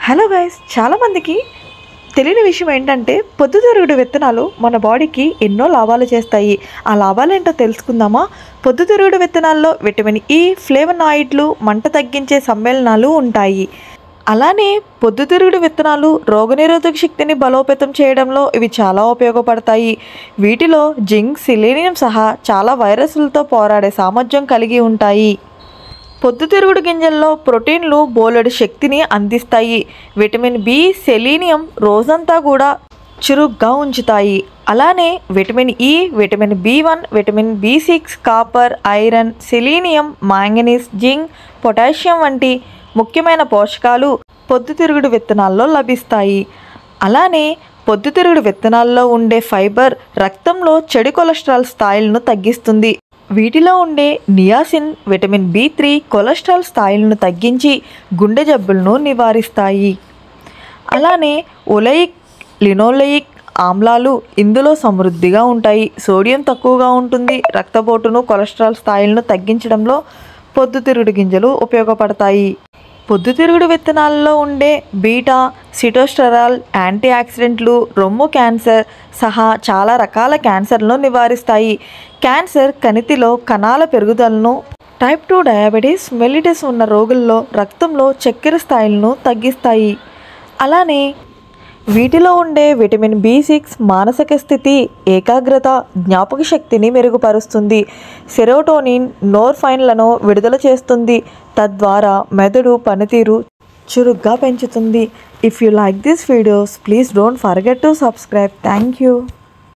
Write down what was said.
hello guys చాలామందికి తెలియని విషయం ఏంటంటే పొద్దుతిరుగుడు విత్తనాలు మన బాడీకి ఎన్నో లాభాలు చేస్తాయి ఆ లాభాలు ఏంటో తెలుసుకుందామా పొద్దుతిరుగుడు విత్తనాల్లో విటమిన్ ఈ ఫ్లేవనాయిడ్లు మంట తగ్గించే సమ్మేళనాలు ఉంటాయి అలానే పొద్దుతిరుగుడు విత్తనాలు రోగనిరోధక శక్తిని బలోపేతం చేయడంలో ఇవి చాలా ఉపయోగపడతాయి వీటిలో జింక్ సిలీనియం సహా చాలా వైరస్లతో పోరాడే సామర్థ్యం కలిగి ఉంటాయి పొద్దుతిరుగుడు గింజల్లో ప్రోటీన్లు బోలెడు శక్తిని అందిస్తాయి విటమిన్ బి సెలీనియం రోజంతా కూడా చురుగ్గా ఉంచుతాయి అలానే vitamin E vitamin B one vitamin B six copper iron selenium manganese zinc potassium వంటి ముఖ్యమైన పోషకాలు పొద్దుతిరుగుడు విత్తనాల్లో లభిస్తాయి అలానే పొద్దుతిరుగుడు విత్తనాల్లో ఉండే ఫైబర్ రక్తంలో చెడు కొలెస్ట్రాల్ స్థాయిలను తగ్గిస్తుంది వీటిలో ఉండే niacin vitamin B three cholesterol స్థాయిలను తగ్గించి గుండె జబ్బులను నివారిస్తాయి అలానే ఒలయిక్ లినోలయిక్ ఆమ్లాలు ఇందులో సమృద్ధిగా ఉంటాయి సోడియం తక్కువగా ఉంటుంది రక్తపోటును కొలెస్ట్రాల్ స్థాయిలను తగ్గించడంలో పొద్దుతిరుగుడు గింజలు ఉపయోగపడతాయి పొద్దుతిరుగుడు విత్తనాల్లో ఉండే బీటా సిటోస్టెరాల్ యాంటీ ఆక్సిడెంట్లు రొమ్ము క్యాన్సర్ సహా చాలా రకాల క్యాన్సర్లను నివారిస్తాయి క్యాన్సర్ కణితిలో కణాల పెరుగుదలను టైప్ టూ డయాబెటీస్ మెలిటిస్ ఉన్న రోగుల్లో రక్తంలో చక్కెర స్థాయిలను తగ్గిస్తాయి అలానే వీటిలో ఉండే విటమిన్ బి సిక్స్ మానసిక స్థితి ఏకాగ్రత జ్ఞాపక శక్తిని మెరుగుపరుస్తుంది సెరోటోనిన్ నోర్ఫైన్లను విడుదల చేస్తుంది తద్వారా మెదడు పనితీరు చురుగ్గా పెంచుతుంది if you like this videos please don't forget to subscribe thank you